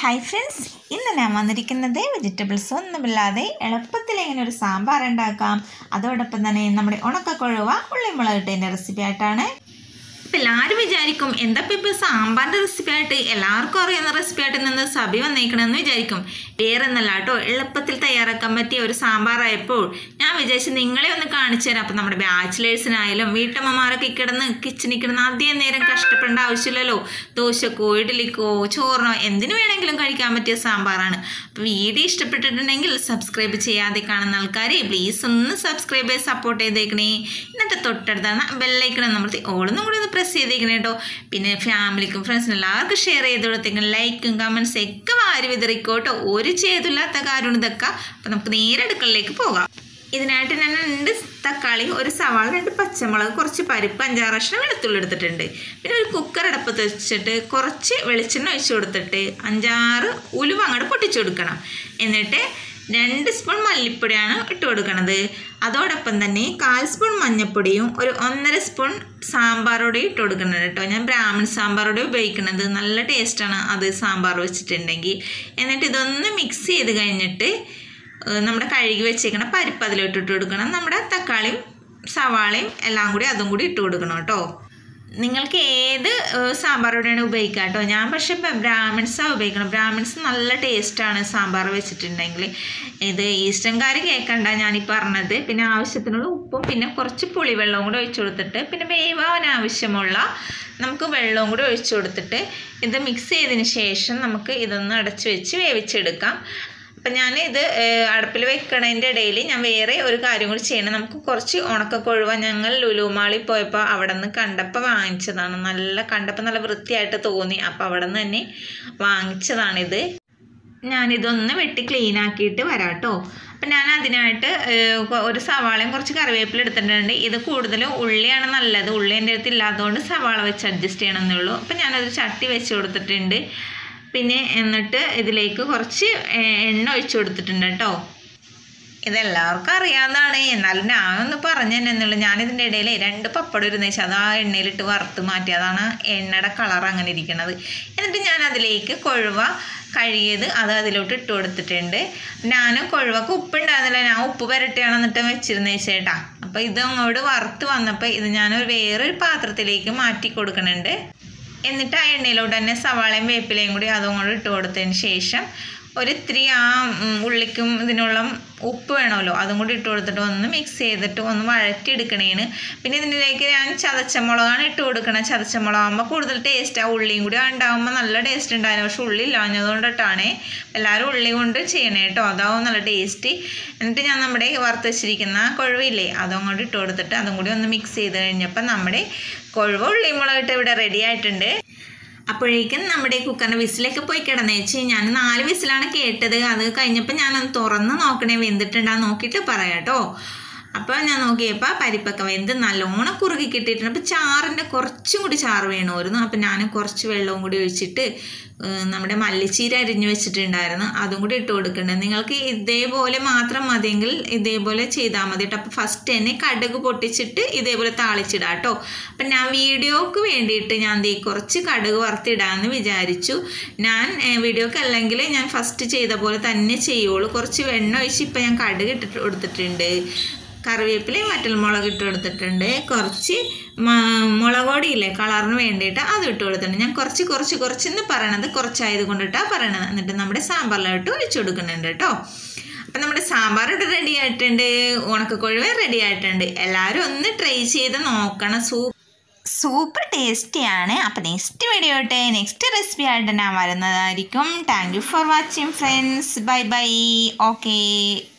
hi friends ഇന്ന് ഞാൻ വന്നിരിക്കുന്നത് വെജിറ്റബിൾസ് ഒന്നുമില്ലാതെ എളുപ്പത്തിൽ എങ്ങനെ ഒരു സാമ്പാർ ഉണ്ടാക്കാം അതോടൊപ്പം തന്നെ നമ്മുടെ ഉണക്കക്കൊഴുവ ഉള്ളിമുളകിട്ടതിൻ്റെ റെസിപ്പി ആയിട്ടാണ് ഇപ്പം എല്ലാവരും വിചാരിക്കും എന്താ ഇപ്പം ഇപ്പോൾ സാമ്പാറിൻ്റെ റെസിപ്പി ആയിട്ട് എല്ലാവർക്കും അറിയുന്ന റെസിപ്പി ആയിട്ട് നിന്ന് സഭി വന്നേക്കണമെന്ന് വിചാരിക്കും വേറെ ഒന്നല്ല കേട്ടോ എളുപ്പത്തിൽ തയ്യാറാക്കാൻ പറ്റിയ ഒരു സാമ്പാറായപ്പോൾ ഞാൻ വിചാരിച്ചു നിങ്ങളെ ഒന്ന് കാണിച്ചു തരാം അപ്പം നമ്മുടെ ബാച്ചിലേഴ്സിനായാലും വീട്ടമ്മമാരൊക്കെ കിടന്ന് കിച്ചണിൽ കിടന്ന് അധികം നേരം കഷ്ടപ്പെടേണ്ട ആവശ്യമില്ലല്ലോ ദോശക്കോ ഇഡ്ഡലിക്കോ ചോറിനോ എന്തിനു വേണമെങ്കിലും കഴിക്കാൻ പറ്റിയ സാമ്പാറാണ് അപ്പോൾ വീഡിയോ ഇഷ്ടപ്പെട്ടിട്ടുണ്ടെങ്കിൽ സബ്സ്ക്രൈബ് ചെയ്യാതെ കാണുന്ന ആൾക്കാർ പ്ലീസ് ഒന്ന് സബ്സ്ക്രൈബ് ചെയ്ത് സപ്പോർട്ട് ചെയ്തേക്കണേ എന്നിട്ട് തൊട്ടടുത്താണ് ബെല്ലൈക്കണം നമ്മൾ ഓളൊന്നും കൂടി ഒന്ന് പ്രസ് ചെയ്തേക്കണേ കേട്ടോ പിന്നെ ഫാമിലിക്കും ഫ്രണ്ട്സിനും എല്ലാവർക്കും ഷെയർ ചെയ്ത് കൊടുത്തേക്കണം ലൈക്കും കമൻസ് ഒക്കെ വാരി വിതറിക്കോട്ടോ ഒരു ചെയ്തില്ലാത്ത കാര്യമാണ് ഇതൊക്കെ അപ്പം നമുക്ക് നേരെ അടുക്കളയിലേക്ക് പോകാം ഇതിനായിട്ട് ഞാൻ രണ്ട് തക്കാളി ഒരു സവാള രണ്ട് പച്ചമുളക് കുറച്ച് പരിപ്പ് അഞ്ചാറ് കഷ്ണം വെളുത്തുള്ളി എടുത്തിട്ടുണ്ട് പിന്നെ ഒരു കുക്കർ അടുപ്പത്ത് വെച്ചിട്ട് കുറച്ച് വെളിച്ചെണ്ണ ഒഴിച്ചു കൊടുത്തിട്ട് അഞ്ചാറ് ഉലുവ അങ്ങോട്ട് പൊട്ടിച്ചു കൊടുക്കണം എന്നിട്ട് രണ്ട് സ്പൂൺ മല്ലിപ്പൊടിയാണ് ഇട്ട് കൊടുക്കുന്നത് അതോടൊപ്പം തന്നെ കാൽ സ്പൂൺ മഞ്ഞൾപ്പൊടിയും ഒരു ഒന്നര സ്പൂൺ സാമ്പാറോടെ ഇട്ട് കൊടുക്കുന്നുണ്ട് കേട്ടോ ഞാൻ ബ്രാഹ്മൺ സാമ്പാറോടെ ഉപയോഗിക്കുന്നത് നല്ല ടേസ്റ്റാണ് അത് സാമ്പാർ വെച്ചിട്ടുണ്ടെങ്കിൽ എന്നിട്ട് ഇതൊന്ന് മിക്സ് ചെയ്ത് കഴിഞ്ഞിട്ട് നമ്മുടെ കഴുകി വെച്ചേക്കണ പരിപ്പ് അതിലോട്ട് ഇട്ട് കൊടുക്കണം നമ്മുടെ തക്കാളിയും സവാളയും എല്ലാം കൂടി അതും കൂടി ഇട്ട് കൊടുക്കണം കേട്ടോ നിങ്ങൾക്ക് ഏത് സാമ്പാറോടെയാണ് ഉപയോഗിക്കുക കേട്ടോ ഞാൻ പക്ഷേ ബ്രാഹ്മിൺസാണ് ഉപയോഗിക്കണം ബ്രാഹ്മിൺസ് നല്ല ടേസ്റ്റാണ് സാമ്പാർ വെച്ചിട്ടുണ്ടെങ്കിൽ ഇത് ഈസ്റ്റൻകാർ കേൾക്കണ്ട ഞാനീ പറഞ്ഞത് പിന്നെ ആവശ്യത്തിനുള്ള ഉപ്പും പിന്നെ കുറച്ച് പുളിവെള്ളവും കൂടി ഒഴിച്ചു കൊടുത്തിട്ട് പിന്നെ വേവാൻ ആവശ്യമുള്ള നമുക്ക് വെള്ളവും കൂടി ഒഴിച്ചു കൊടുത്തിട്ട് ഇത് മിക്സ് ചെയ്തതിന് ശേഷം നമുക്ക് ഇതൊന്ന് അടച്ചു വെച്ച് വേവിച്ചെടുക്കാം അപ്പം ഞാൻ ഇത് അടുപ്പിൽ വെക്കണതിൻ്റെ ഇടയിൽ ഞാൻ വേറെ ഒരു കാര്യം കൂടി ചെയ്യണം നമുക്ക് കുറച്ച് ഉണക്കക്കൊഴുവ ഞങ്ങൾ ലുലുമാളി പോയപ്പോൾ അവിടെ നിന്ന് കണ്ടപ്പോൾ വാങ്ങിച്ചതാണ് നല്ല കണ്ടപ്പോൾ നല്ല വൃത്തിയായിട്ട് തോന്നി അപ്പോൾ അവിടെ നിന്ന് തന്നെ വാങ്ങിച്ചതാണിത് ഞാനിതൊന്ന് വെട്ടി ക്ലീൻ ആക്കിയിട്ട് വരാം കേട്ടോ അപ്പം ഞാൻ അതിനായിട്ട് ഒരു സവാളയും കുറച്ച് കറിവേപ്പില എടുത്തിട്ടുണ്ട് ഇത് കൂടുതലും ഉള്ളിയാണ് നല്ലത് ഉള്ളി എൻ്റെ അടുത്ത് ഇല്ലാത്തതുകൊണ്ട് സവാള വെച്ച് അഡ്ജസ്റ്റ് ചെയ്യണമെന്നേ ഉള്ളൂ അപ്പം ഞാനൊരു ചട്ടി വെച്ച് കൊടുത്തിട്ടുണ്ട് പിന്നെ എന്നിട്ട് ഇതിലേക്ക് കുറച്ച് എണ്ണ ഒഴിച്ചു കൊടുത്തിട്ടുണ്ട് കേട്ടോ ഇതെല്ലാവർക്കും അറിയാവുന്നതാണ് എന്നാലും ഞാനൊന്ന് പറഞ്ഞു തന്നെ എന്നുള്ളൂ ഞാനിതിൻ്റെ ഇടയിൽ രണ്ട് പപ്പടം ഇരുന്ന് വെച്ചാൽ അത് ആ എണ്ണയിലിട്ട് വറുത്ത് മാറ്റി അതാണ് എണ്ണയുടെ കളർ അങ്ങനെ ഇരിക്കുന്നത് എന്നിട്ട് ഞാൻ അതിലേക്ക് കൊഴുവ കഴുകിയത് അത് അതിലോട്ട് ഇട്ട് കൊടുത്തിട്ടുണ്ട് ഞാൻ കൊഴുവക്ക് ഉപ്പ് ഉണ്ടാകുന്നില്ല ഞാൻ ഉപ്പ് പുരട്ടിയാണ് എന്നിട്ട് വെച്ചിരുന്നേ ചേട്ടാ അപ്പോൾ ഇത് അങ്ങോട്ട് വറുത്ത് വന്നപ്പോൾ ഇത് ഞാൻ വേറൊരു പാത്രത്തിലേക്ക് മാറ്റി കൊടുക്കുന്നുണ്ട് എന്നിട്ട് ആ എണ്ണയിലോട്ട് തന്നെ സവാളയും വേപ്പിലയും കൂടി അതും കൂടി ഇട്ട് കൊടുത്തതിന് ശേഷം ഒരു ഇത്തിരി ആ ഉള്ളിക്കും ഇതിനുള്ള ഉപ്പ് വേണമല്ലോ അതും കൂടി ഇട്ട് കൊടുത്തിട്ട് ഒന്ന് മിക്സ് ചെയ്തിട്ട് ഒന്ന് വഴറ്റിയെടുക്കണേന് പിന്നെ ഇതിലേക്ക് ഞാൻ ചതച്ച മുളകാണ് ഇട്ട് കൊടുക്കണം ചതച്ച മുളകാകുമ്പോൾ കൂടുതൽ ടേസ്റ്റ് ആ ഉള്ളിയും കൂടി ഉണ്ടാകുമ്പോൾ നല്ല ടേസ്റ്റ് ഉണ്ടായിരുന്നു പക്ഷെ ഉള്ളി ഇല്ലാഞ്ഞതുകൊണ്ടിട്ടാണ് എല്ലാവരും ഉള്ളി കൊണ്ട് ചെയ്യണേ കേട്ടോ അതാവും നല്ല ടേസ്റ്റ് എന്നിട്ട് ഞാൻ നമ്മുടെ വറുത്ത് വെച്ചിരിക്കുന്ന കൊഴുവില്ലേ അതും കൂടി ഇട്ട് കൊടുത്തിട്ട് അതും കൂടി ഒന്ന് മിക്സ് ചെയ്ത് കഴിഞ്ഞപ്പോൾ നമ്മുടെ കൊഴുവ ഉള്ളി മുളകിട്ട് ഇവിടെ റെഡി ആയിട്ടുണ്ട് അപ്പോഴേക്കും നമ്മുടെ കുക്കറിൻ്റെ വിസിലൊക്കെ പോയി കിടന്നേച്ച് ഞാൻ നാല് വിസിലാണ് കേട്ടത് അത് കഴിഞ്ഞപ്പോൾ ഞാനൊന്ന് തുറന്ന് നോക്കണേ വെന്തിട്ടുണ്ടാ നോക്കിയിട്ട് പറയാം കേട്ടോ അപ്പോൾ ഞാൻ നോക്കിയപ്പോൾ പരിപ്പൊക്കെ വെന്ത് നല്ലോണം കുറുകി കിട്ടിയിട്ടുണ്ട് അപ്പോൾ ചാറിൻ്റെ കുറച്ചും കൂടി ചാറ് വേണമായിരുന്നു അപ്പോൾ ഞാൻ കുറച്ച് വെള്ളവും കൂടി ഒഴിച്ചിട്ട് നമ്മുടെ മല്ലിച്ചീര അരിഞ്ഞു വെച്ചിട്ടുണ്ടായിരുന്നു അതും കൂടി ഇട്ട് കൊടുക്കേണ്ടത് നിങ്ങൾക്ക് ഇതേപോലെ മാത്രം മതിയെങ്കിൽ ഇതേപോലെ ചെയ്താൽ മതി കേട്ടോ അപ്പോൾ ഫസ്റ്റ് തന്നെ കടുക് പൊട്ടിച്ചിട്ട് ഇതേപോലെ താളിച്ചിടാം കേട്ടോ അപ്പം ഞാൻ വീഡിയോക്ക് വേണ്ടിയിട്ട് ഞാൻ ദേ കുറച്ച് കടുക് വറുത്തിടാമെന്ന് വിചാരിച്ചു ഞാൻ വീഡിയോക്ക് അല്ലെങ്കിൽ ഞാൻ ഫസ്റ്റ് ചെയ്ത പോലെ തന്നെ ചെയ്യുള്ളൂ കുറച്ച് വെണ്ണ ഒഴിച്ച് ഇപ്പം ഞാൻ കടുക് ഇട്ടിട്ട് കൊടുത്തിട്ടുണ്ട് കറിവേപ്പിലയും വറ്റൽമുളക് ഇട്ട് കൊടുത്തിട്ടുണ്ട് കുറച്ച് മുളക് പൊടിയില്ലേ കളറിന് വേണ്ടിയിട്ട് അത് ഇട്ട് കൊടുത്തിട്ടുണ്ട് ഞാൻ കുറച്ച് കുറച്ച് കുറച്ചെന്ന് പറയണത് കുറച്ചായത് കൊണ്ടിട്ടാണ് പറയണത് എന്നിട്ട് നമ്മുടെ സാമ്പാറിലോട്ട് ഒഴിച്ചു കൊടുക്കുന്നുണ്ട് കേട്ടോ അപ്പം നമ്മുടെ സാമ്പാർ ഇവിടെ റെഡി ആയിട്ടുണ്ട് ഉണക്കക്കൊഴുവ റെഡി ആയിട്ടുണ്ട് എല്ലാവരും ഒന്ന് ട്രൈ ചെയ്ത് നോക്കണം സൂപ്പ് സൂപ്പർ ടേസ്റ്റിയാണ് അപ്പോൾ നെക്സ്റ്റ് വീഡിയോ ആയിട്ട് നെക്സ്റ്റ് റെസിപ്പി ആയിട്ട് ഞാൻ വരുന്നതായിരിക്കും thank you for watching friends bye bye okay